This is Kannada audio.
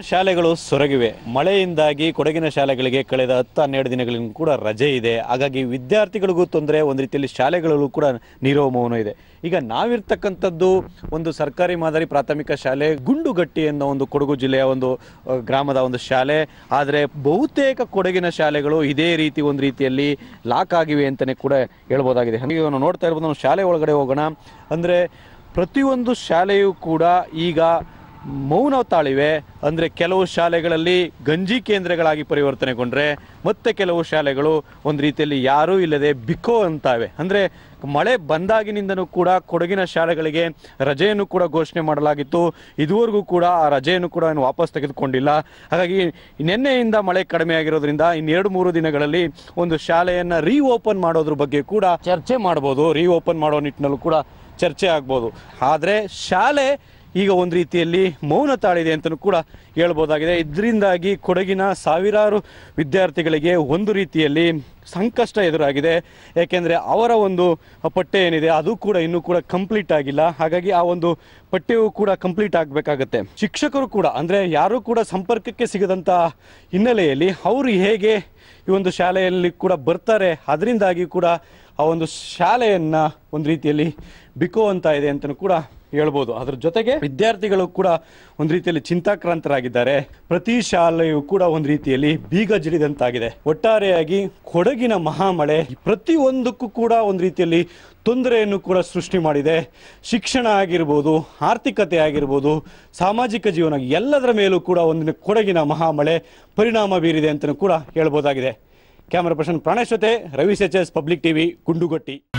ಶಾಲೆಗಳು ಸೊರಗಿವೆ ಮಳೆಯಿಂದಾಗಿ ಕೊಡಗಿನ ಶಾಲೆಗಳಿಗೆ ಕಳೆದ ಹತ್ತು ಹನ್ನೆರಡು ದಿನಗಳಿಂದ ಕೂಡ ರಜೆ ಇದೆ ಹಾಗಾಗಿ ವಿದ್ಯಾರ್ಥಿಗಳಿಗೂ ತೊಂದರೆ ಒಂದು ರೀತಿಯಲ್ಲಿ ಶಾಲೆಗಳಲ್ಲೂ ಕೂಡ ನೀರವ ಮೌನ ಇದೆ ಈಗ ನಾವಿರ್ತಕ್ಕಂಥದ್ದು ಒಂದು ಸರ್ಕಾರಿ ಮಾದರಿ ಪ್ರಾಥಮಿಕ ಶಾಲೆ ಗುಂಡುಗಟ್ಟಿ ಅನ್ನೋ ಒಂದು ಕೊಡಗು ಜಿಲ್ಲೆಯ ಒಂದು ಅಹ್, ಗ್ರಾಮದ ಒಂದು ಶಾಲೆ ಆದರೆ ಬಹುತೇಕ ಕೊಡಗಿನ ಶಾಲೆಗಳು ಇದೇ ರೀತಿ ಒಂದು ರೀತಿಯಲ್ಲಿ ಲಾಕ್ ಆಗಿವೆ ಅಂತಲೇ ಕೂಡ ಹೇಳ್ಬೋದಾಗಿದೆ ಹಾಗೆ ನಾವು ನೋಡ್ತಾ ಇರ್ಬೋದು ನಾವು ಶಾಲೆ ಒಳಗಡೆ ಹೋಗೋಣ ಅಂದರೆ ಪ್ರತಿಯೊಂದು ಶಾಲೆಯೂ ಕೂಡ ಈಗ ಮೌನ ತಾಳಿವೆ ಅಂದರೆ ಕೆಲವು ಶಾಲೆಗಳಲ್ಲಿ ಗಂಜಿ ಕೇಂದ್ರಗಳಾಗಿ ಪರಿವರ್ತನೆಗೊಂಡ್ರೆ ಮತ್ತೆ ಕೆಲವು ಶಾಲೆಗಳು ಒಂದು ರೀತಿಯಲ್ಲಿ ಯಾರೂ ಇಲ್ಲದೆ ಬಿಕೋ ಅಂತಾವೆ ಅಂದರೆ ಮಳೆ ಬಂದಾಗಿನಿಂದನೂ ಕೂಡ ಕೊಡಗಿನ ಶಾಲೆಗಳಿಗೆ ರಜೆಯನ್ನು ಕೂಡ ಘೋಷಣೆ ಮಾಡಲಾಗಿತ್ತು ಇದುವರೆಗೂ ಕೂಡ ಆ ರಜೆಯನ್ನು ಕೂಡ ಏನು ವಾಪಸ್ ತೆಗೆದುಕೊಂಡಿಲ್ಲ ಹಾಗಾಗಿ ನಿನ್ನೆಯಿಂದ ಮಳೆ ಕಡಿಮೆ ಆಗಿರೋದ್ರಿಂದ ಇನ್ನೆರಡು ಮೂರು ದಿನಗಳಲ್ಲಿ ಒಂದು ಶಾಲೆಯನ್ನು ರೀ ಓಪನ್ ಮಾಡೋದ್ರ ಬಗ್ಗೆ ಕೂಡ ಚರ್ಚೆ ಮಾಡ್ಬೋದು ರೀ ಓಪನ್ ಮಾಡೋ ನಿಟ್ಟಿನಲ್ಲೂ ಕೂಡ ಚರ್ಚೆ ಆಗ್ಬೋದು ಆದರೆ ಶಾಲೆ ಈಗ ಒಂದು ರೀತಿಯಲ್ಲಿ ಮೌನ ತಾಳಿದೆ ಅಂತಲೂ ಕೂಡ ಹೇಳ್ಬೋದಾಗಿದೆ ಇದರಿಂದಾಗಿ ಕೊಡಗಿನ ಸಾವಿರಾರು ವಿದ್ಯಾರ್ಥಿಗಳಿಗೆ ಒಂದು ರೀತಿಯಲ್ಲಿ ಸಂಕಷ್ಟ ಎದುರಾಗಿದೆ ಏಕೆಂದರೆ ಅವರ ಒಂದು ಪಠ್ಯ ಏನಿದೆ ಅದು ಕೂಡ ಇನ್ನೂ ಕೂಡ ಕಂಪ್ಲೀಟ್ ಆಗಿಲ್ಲ ಹಾಗಾಗಿ ಆ ಒಂದು ಪಠ್ಯವು ಕೂಡ ಕಂಪ್ಲೀಟ್ ಆಗಬೇಕಾಗತ್ತೆ ಶಿಕ್ಷಕರು ಕೂಡ ಅಂದರೆ ಯಾರೂ ಕೂಡ ಸಂಪರ್ಕಕ್ಕೆ ಸಿಗದಂಥ ಹಿನ್ನೆಲೆಯಲ್ಲಿ ಅವರು ಹೇಗೆ ಈ ಒಂದು ಶಾಲೆಯಲ್ಲಿ ಕೂಡ ಬರ್ತಾರೆ ಅದರಿಂದಾಗಿ ಕೂಡ ಆ ಒಂದು ಶಾಲೆಯನ್ನ ಒಂದು ರೀತಿಯಲ್ಲಿ ಬಿಕೋ ಅಂತ ಇದೆ ಅಂತಲೂ ಕೂಡ ಹೇಳ್ಬೋದು ಅದ್ರ ಜೊತೆಗೆ ವಿದ್ಯಾರ್ಥಿಗಳು ಕೂಡ ಒಂದು ರೀತಿಯಲ್ಲಿ ಚಿಂತಾಕ್ರಾಂತರಾಗಿದ್ದಾರೆ ಪ್ರತಿ ಶಾಲೆಯು ಕೂಡ ಒಂದು ರೀತಿಯಲ್ಲಿ ಬೀಗ ಜಿಡಿದಂತಾಗಿದೆ ಒಟ್ಟಾರೆಯಾಗಿ ಕೊಡಗಿನ ಮಹಾಮಳೆ ಪ್ರತಿಯೊಂದಕ್ಕೂ ಕೂಡ ಒಂದು ರೀತಿಯಲ್ಲಿ ತೊಂದರೆಯನ್ನು ಕೂಡ ಸೃಷ್ಟಿ ಮಾಡಿದೆ ಶಿಕ್ಷಣ ಆಗಿರ್ಬೋದು ಆರ್ಥಿಕತೆ ಆಗಿರ್ಬೋದು ಸಾಮಾಜಿಕ ಜೀವನ ಎಲ್ಲದರ ಮೇಲೂ ಕೂಡ ಒಂದು ಕೊಡಗಿನ ಮಹಾಮಳೆ ಪರಿಣಾಮ ಬೀರಿದೆ ಅಂತಲೂ ಕೂಡ ಹೇಳ್ಬೋದಾಗಿದೆ ಕ್ಯಾಮರಾ ಪರ್ಸನ್ ಪ್ರಾಣೇಶ್ ಜೊತೆ Ravi H S public TV ಗುಂಡುಗಟ್ಟಿ